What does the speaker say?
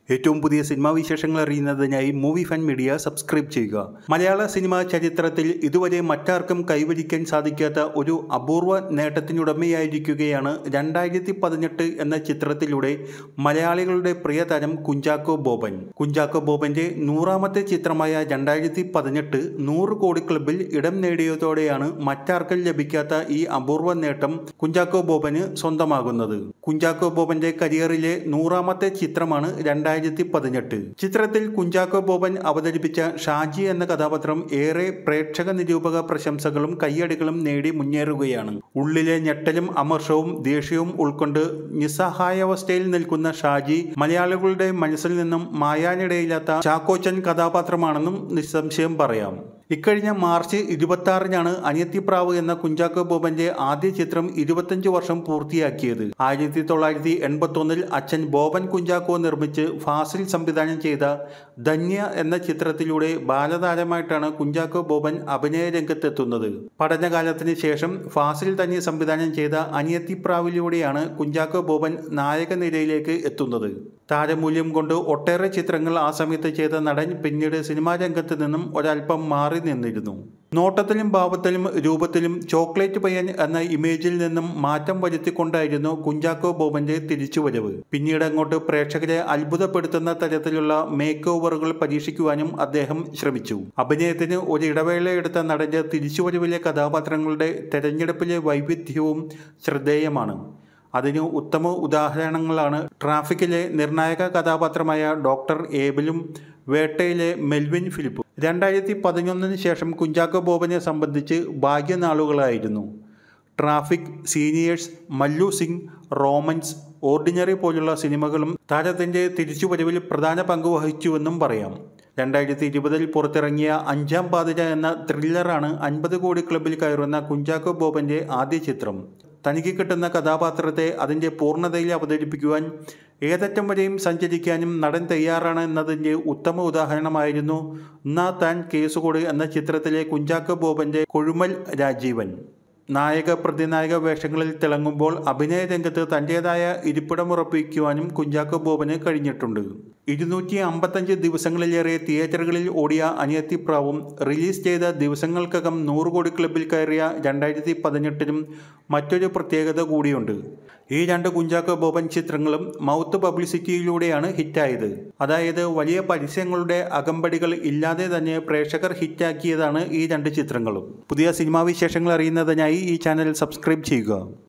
ഏറ്റവും പുതിയ സിനിമാ വിശേഷങ്ങൾ അറിയുന്നതിനായി മൂവി ഫാൻ മീഡിയ സബ്സ്ക്രൈബ് ചെയ്യുക മലയാള സിനിമാ ചരിത്രത്തിൽ ഇതുവരെ മറ്റാർക്കും കൈവരിക്കാൻ സാധിക്കാത്ത ഒരു അപൂർവ നേട്ടത്തിനുടമയായിരിക്കുകയാണ് രണ്ടായിരത്തി പതിനെട്ട് എന്ന ചിത്രത്തിലൂടെ മലയാളികളുടെ പ്രിയതാരം കുഞ്ചാക്കോ ബോബൻ കുഞ്ചാക്കോ ബോബന്റെ നൂറാമത്തെ ചിത്രമായ രണ്ടായിരത്തി പതിനെട്ട് നൂറ് കോടി ക്ലബിൽ ഇടം നേടിയതോടെയാണ് മറ്റാർക്കും ലഭിക്കാത്ത ഈ അപൂർവ നേട്ടം കുഞ്ചാക്കോ ബോബന് സ്വന്തമാകുന്നത് കുഞ്ചാക്കോ ബോബന്റെ കരിയറിലെ നൂറാമത്തെ ചിത്രമാണ് രണ്ടായിരത്തി പതിനെട്ട് ചിത്രത്തിൽ കുഞ്ചാക്കോ ബോബൻ അവതരിപ്പിച്ച ഷാജി എന്ന കഥാപാത്രം ഏറെ പ്രേക്ഷക നിരൂപക പ്രശംസകളും കയ്യടികളും നേടി മുന്നേറുകയാണ് ഉള്ളിലെ ഞെട്ടലും അമർഷവും ദേഷ്യവും ഉൾക്കൊണ്ട് നിസ്സഹായാവസ്ഥയിൽ നിൽക്കുന്ന ഷാജി മലയാളികളുടെ മനസ്സിൽ നിന്നും മായാനിടയില്ലാത്ത ചാക്കോച്ചൻ കഥാപാത്രമാണെന്നും നിസ്സംശയം പറയാം ഇക്കഴിഞ്ഞ മാർച്ച് ഇരുപത്തി ആറിനാണ് അനിയത്തിപ്രാവ് എന്ന കുഞ്ചാക്കോ ബോബന്റെ ആദ്യ ചിത്രം ഇരുപത്തഞ്ച് വർഷം പൂർത്തിയാക്കിയത് ആയിരത്തി തൊള്ളായിരത്തി എൺപത്തി ഒന്നിൽ അച്ഛൻ ബോബൻ കുഞ്ചാക്കോ നിർമ്മിച്ച് ഫാസിൽ സംവിധാനം ചെയ്ത ധന്യ എന്ന ചിത്രത്തിലൂടെ ബാലതാരമായിട്ടാണ് കുഞ്ചാക്കോ ബോബൻ അഭിനയ രംഗത്തെത്തുന്നത് പഠനകാലത്തിന് ശേഷം ഫാസിൽ തന്നെ സംവിധാനം ചെയ്ത അനിയത്തിപ്രാവിലൂടെയാണ് കുഞ്ചാക്കോ ബോബൻ നായക നിരയിലേക്ക് എത്തുന്നത് താരമൂല്യം കൊണ്ട് ഒട്ടേറെ ചിത്രങ്ങൾ ആ സമയത്ത് ചെയ്ത നടൻ പിന്നീട് സിനിമാ രംഗത്ത് നിന്നും ഒരല്പം മാറി നിന്നിരുന്നു നോട്ടത്തിലും ഭാവത്തിലും രൂപത്തിലും ചോക്ലേറ്റ് പയ്യൻ എന്ന ഇമേജിൽ നിന്നും മാറ്റം വരുത്തിക്കൊണ്ടായിരുന്നു കുഞ്ചാക്കോ ബോബന്റെ തിരിച്ചുവരവ് പിന്നീട് അങ്ങോട്ട് പ്രേക്ഷകരെ അത്ഭുതപ്പെടുത്തുന്ന തരത്തിലുള്ള മേക്ക് ഓവറുകൾ പരീക്ഷിക്കുവാനും അദ്ദേഹം ശ്രമിച്ചു അഭിനയത്തിന് ഒരു ഇടവേളയെടുത്ത നടന്റെ തിരിച്ചുവരവിലെ കഥാപാത്രങ്ങളുടെ തെരഞ്ഞെടുപ്പിലെ വൈവിധ്യവും ശ്രദ്ധേയമാണ് അതിന് ഉത്തമ ഉദാഹരണങ്ങളാണ് ട്രാഫിക്കിലെ നിർണായക കഥാപാത്രമായ ഡോക്ടർ ഏബിലും വേട്ടയിലെ മെൽവിൻ ഫിലിപ്പും രണ്ടായിരത്തി പതിനൊന്നിന് ശേഷം കുഞ്ചാക്കോ ബോബനെ സംബന്ധിച്ച് ഭാഗ്യനാളുകളായിരുന്നു Traffic Seniors Mallu Singh Romans Ordinary പോലുള്ള സിനിമകളും താരത്തിൻ്റെ തിരിച്ചുവരവിൽ പ്രധാന പങ്ക് വഹിച്ചുവെന്നും പറയാം രണ്ടായിരത്തി ഇരുപതിൽ പുറത്തിറങ്ങിയ അഞ്ചാം പാതിര എന്ന ത്രില്ലറാണ് അൻപത് കോടി ക്ലബിൽ കയറുന്ന കുഞ്ചാക്കോ ബോബന്റെ ആദ്യ ചിത്രം തനിക്ക് കിട്ടുന്ന കഥാപാത്രത്തെ അതിൻ്റെ പൂർണ്ണതയിൽ അവതരിപ്പിക്കുവാൻ ഏതറ്റം വരെയും സഞ്ചരിക്കാനും നടൻ തയ്യാറാണ് എന്നതിൻ്റെ ഉത്തമ ഉദാഹരണമായിരുന്നു നാ താൻ കേസുകൊട് എന്ന ചിത്രത്തിലെ കുഞ്ചാക്കോ ബോബന്റെ കൊഴുമൽ രാജീവൻ നായക പ്രതിനായക വേഷങ്ങളിൽ തിളങ്ങുമ്പോൾ അഭിനയ രംഗത്ത് തൻ്റേതായ ഇരിപ്പിടമുറപ്പിക്കുവാനും കുഞ്ചാക്കോ ബോബന് കഴിഞ്ഞിട്ടുണ്ട് ഇരുന്നൂറ്റി അമ്പത്തഞ്ച് ദിവസങ്ങളിലേറെ തിയേറ്ററുകളിൽ ഓടിയ അനിയത്തിപ്രാവും റിലീസ് ചെയ്ത ദിവസങ്ങൾക്കകം നൂറ് കോടി ക്ലബിൽ കയറിയ രണ്ടായിരത്തി പതിനെട്ടിനും മറ്റൊരു പ്രത്യേകത കൂടിയുണ്ട് ഈ രണ്ട് കുഞ്ചാക്കോ ബോബൻ ചിത്രങ്ങളും മൗത്ത് പബ്ലിസിറ്റിയിലൂടെയാണ് ഹിറ്റായത് അതായത് വലിയ പരസ്യങ്ങളുടെ അകമ്പടികൾ ഇല്ലാതെ തന്നെ പ്രേക്ഷകർ ഹിറ്റാക്കിയതാണ് ഈ രണ്ട് ചിത്രങ്ങളും പുതിയ സിനിമാ വിശേഷങ്ങൾ അറിയുന്നതിനായി ഈ ചാനൽ സബ്സ്ക്രൈബ് ചെയ്യുക